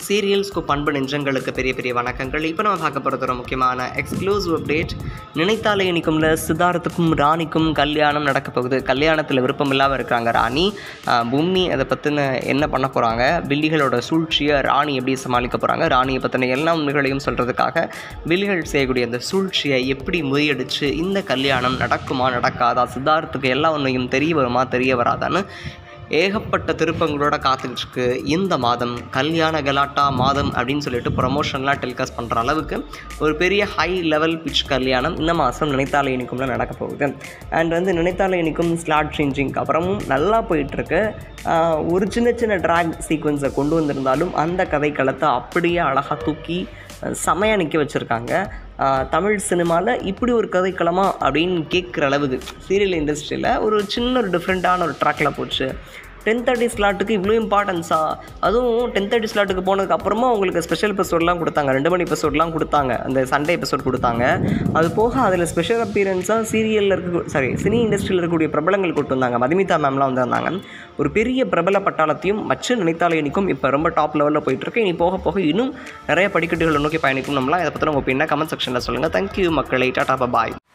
சீரியல்ஸ்க்கு பண்பு நெஞ்சங்களுக்கு பெரிய பெரிய வணக்கங்கள் இப்போ நம்ம பார்க்க போகிறது ஒரு முக்கியமான எக்ஸ்க்ளூசிவ் அப்டேட் நினைத்தாலே இனிக்கும்ல சித்தார்த்துக்கும் ராணிக்கும் கல்யாணம் நடக்க போகுது கல்யாணத்தில் விருப்பம் இல்லாமல் இருக்காங்க ராணி ஆஹ் பூமி அதை பற்றின என்ன பண்ண போகிறாங்க பில்லிகளோட சூழ்ச்சியை ராணி எப்படி சமாளிக்க போகிறாங்க ராணியை பற்றின எல்லா உண்மைகளையும் சொல்கிறதுக்காக பில்லிகள் செய்யக்கூடிய அந்த சூழ்ச்சியை எப்படி முறியடிச்சு இந்த கல்யாணம் நடக்குமா நடக்காதா சித்தார்த்துக்கு எல்லா உண்மையும் தெரிய வருமா தெரிய வராதான்னு ஏகப்பட்ட திருப்பங்களோட காத்துக்கிட்டு இருக்கு இந்த மாதம் கல்யாண கலாட்டா மாதம் அப்படின்னு சொல்லிட்டு ப்ரமோஷன்லாம் டெலிகாஸ்ட் பண்ணுற அளவுக்கு ஒரு பெரிய ஹை லெவல் பிச் கல்யாணம் இந்த மாதம் நினைத்தாலே இனிக்கும்ல நடக்க போகுது அண்ட் வந்து நினைத்தாலே இனிக்கும் ஸ்லாட் சேஞ்சிங்க்கு அப்புறமும் நல்லா போயிட்டுருக்கு ஒரு சின்ன சின்ன ட்ராக் சீக்வன்ஸை கொண்டு வந்திருந்தாலும் அந்த கதைக்களத்தை அப்படியே அழகாக தூக்கி செமையாக நிற்க வச்சுருக்காங்க தமிழ் சினிமாவில் இப்படி ஒரு கதைக்களமா அப்படின்னு கேட்குற அளவுக்கு சீரியல் இண்டஸ்ட்ரியில் ஒரு சின்ன ஒரு டிஃப்ரெண்ட்டான ஒரு ட்ராக்கில் போச்சு டென் தேர்ட்டி ஸ்லாட்டுக்கு இவ்வளோ இம்பார்ட்டன்ஸா அதுவும் டென் தேர்ட்டி ஸ்லாட்டுக்கு போனதுக்கு அப்புறமா உங்களுக்கு ஸ்பெஷல் எபிசோட்லாம் கொடுத்தாங்க ரெண்டு மணி எபிசோட்லாம் கொடுத்தாங்க அந்த சண்டே எபிசோட் கொடுத்தாங்க அது போக அதில் ஸ்பெஷல் அப்பீரன்ஸாக சீரியலில் இருக்க சாரி சினி இண்டஸ்ட்ரியில் இருக்கக்கூடிய பிரபலங்கள் கொண்டு வந்தாங்க மதுமிதா மேம்லாம் வந்திருந்தாங்க ஒரு பெரிய பிரபல பட்டாளத்தையும் வச்சு நினைத்தாலே இனிக்கும் இப்போ ரொம்ப டாப் லெவலில் போயிட்டுருக்கு இனி போக போக இன்னும் நிறைய படிக்கட்டுகளை நோக்கி பயணிக்கும் நம்மளாம் இதை பற்றி உங்கள் என்ன கமெண்ட் செக்ஷனில் சொல்லுங்கள் தேங்க்யூ மக்களை டாட்டா பாய்